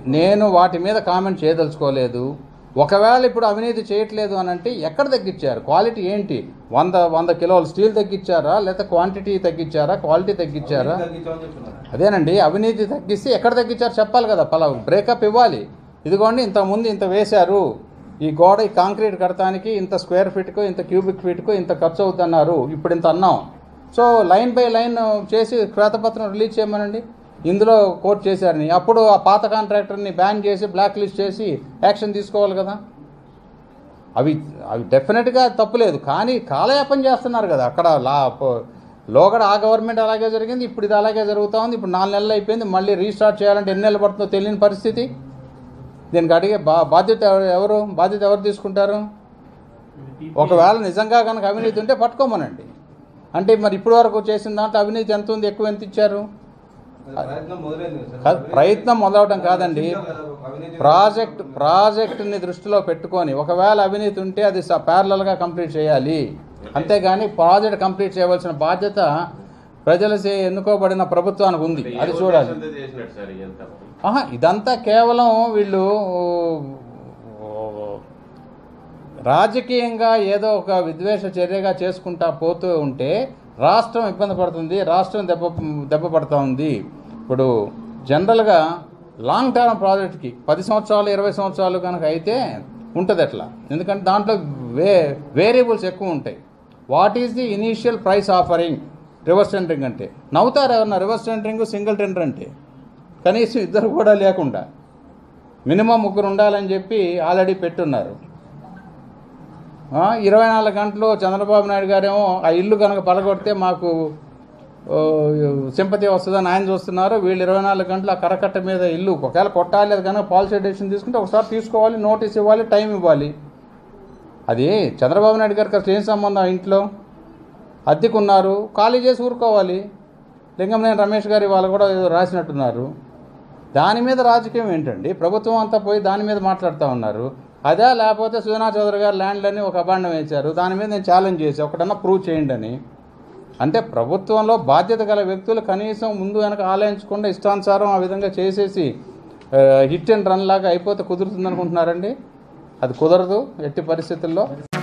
నేను వాటి మీద కామెంట్ చేయదలుచుకోలేదు ఒకవేళ ఇప్పుడు అవినీతి చేయట్లేదు అని అంటే ఎక్కడ తగ్గించారు క్వాలిటీ ఏంటి వంద వంద కిలోల స్టీల్ తగ్గించారా లేదా క్వాంటిటీ తగ్గించారా క్వాలిటీ తగ్గించారా తగ్గించామని చెప్తున్నారు అదేనండి అవినీతి తగ్గిస్తే ఎక్కడ తగ్గించారు చెప్పాలి కదా పలా బ్రేకప్ ఇవ్వాలి ఇదిగోండి ఇంతకుముందు ఇంత వేశారు ఈ గోడ ఈ కాంక్రీట్ కడటానికి ఇంత స్క్వేర్ ఫీట్కు ఇంత క్యూబిక్ ఫీట్కు ఇంత ఖర్చు అవుతున్నారు ఇప్పుడు ఇంత అన్నాం సో లైన్ బై లైన్ చేసి శ్వేతపత్రం రిలీజ్ చేయమనండి ఇందులో కోర్టు చేశారని అప్పుడు ఆ పాత కాంట్రాక్టర్ని బ్యాన్ చేసి బ్లాక్ లిస్ట్ చేసి యాక్షన్ తీసుకోవాలి కదా అవి అవి డెఫినెట్గా తప్పులేదు కానీ కాలయాపన చేస్తున్నారు కదా అక్కడ లా ప- లోగడ ఆ గవర్నమెంట్ అలాగే జరిగింది ఇప్పుడు ఇది అలాగే జరుగుతూ ఉంది ఇప్పుడు నాలుగు నెలలు అయిపోయింది మళ్ళీ రీస్టార్ట్ చేయాలంటే ఎన్ని నెలలు పడుతుందో తెలియని పరిస్థితి దీనికి అడిగే బా బాధ్యత ఎవరు- ఎవరు బాధ్యత ఎవరు తీసుకుంటారు ఒకవేళ నిజంగా కనుక అవినీతి ఉంటే పట్టుకోమనండి అంటే మరి ఇప్పటి వరకు చేసిన దాంట్లో అవినీతి ఎంత ఉంది ఎక్కువ ఎంత ఇచ్చారు ప్రయత్నం మొదలైంది కదా కాదు, సార్. ప్రయత్నం మొదలవటం కాదండి చెప్పావు కదా, అవినీతి ప్రాజెక్ట్ ప్రాజెక్టుని దృష్టిలో పెట్టుకొని ఒకవేళ అవినీతి ఉంటే అది స- ప్యారలల్గా కంప్లీట్ చేయాలి అంతేగాని ప్రాజెక్ట్ కంప్లీట్ చేయవలసిన బాధ్యత ప్రజలచే ఎన్నుకోబడిన ప్రభుత్వానికి ఉంది అంటే ఏ అది చూడాలి ఉద్దేశంతో చేసినట్టు సార్ ఇదంతా మరి? ఆహా ఇదంతా కేవలం వీళ్ళు రాజకీయంగా ఏదో ఒక విద్వేష చర్యగా చేసుకుంటా పోతూ ఉంటే రాష్ట్రం ఇబ్బంది పడుతుంది రాష్ట్రం దెబ్బ దెబ్బ పడుతూ ఉంది ఇప్పుడు జనరల్గా లాంగ్ టర్మ్ ప్రాజెక్ట్కి పది సంవత్సరాలు ఇరవై సంవత్సరాలు కనుక అయితే ఉంటుంది అట్లా ఎందుకంటే దాంట్లో వే వేరియబుల్స్ ఎక్కువ ఉంటాయి what is the initial price offering reverse tendering అంటే నవ్వుతారు ఎవరన్నా రివర్స్ టెండరింగ్ సింగిల్ టెండర్ అంటే కనీసం ఇద్దరు కూడా లేకుండా మినిమం ముగ్గురు ఉండాలని చెప్పి ఆల్రెడీ పెట్టున్నారు ఆ, ఇరవై నాలుగు గంటలు చంద్రబాబు నాయుడు గారేమో ఆ ఇల్లు కనుక పలగొడితే మాకు ఓ, సింపతి వస్తుందని ఆయన చూస్తున్నారు వీళ్ళు ఇరవై నాలుగు గంటలు ఆ కరకట్ట మీద ఇల్లు ఒకవేళ కొట్టాలి అది కనుక పాలసీ డెసిషన్ తీసుకుంటే ఒకసారి తీసుకోవాలి నోటీస్ ఇవ్వాలి టైం ఇవ్వాలి అది చంద్రబాబు నాయుడు గారికి అసలు ఏం సంబంధం ఆ ఇంట్లో అద్దెకున్నారు ఖాళీ చేసి ఊరుకోవాలి లింగంనేని రమేష్ గారి వాళ్ళు కూడా ఏదో రాసినట్టున్నారు దాని మీద రాజకీయం ఏంటండి ప్రభుత్వం అంతా పోయి దాని మీద మాట్లాడుతూ ఉన్నారు అదే లేకపోతే సుజనా చౌదరి గారు ల్యాండ్లని ఒక అబాండం వేశారు దాని మీద నేను ఛాలెంజ్ చేసి ఒకటన్నా ప్రూవ్ చేయండి అని అంటే ప్రభుత్వంలో బాధ్యత గల వ్యక్తులు కనీసం ముందు వెనక ఆలోచించకుండా ఇష్టానుసారం ఆ విధంగా చేసేసి ఆ, హిట్ అండ్ రన్ లాగా అయిపోతే కుదురుతుంది అనుకుంటున్నారండి అది కుదరదు ఎట్టి పరిస్థితుల్లో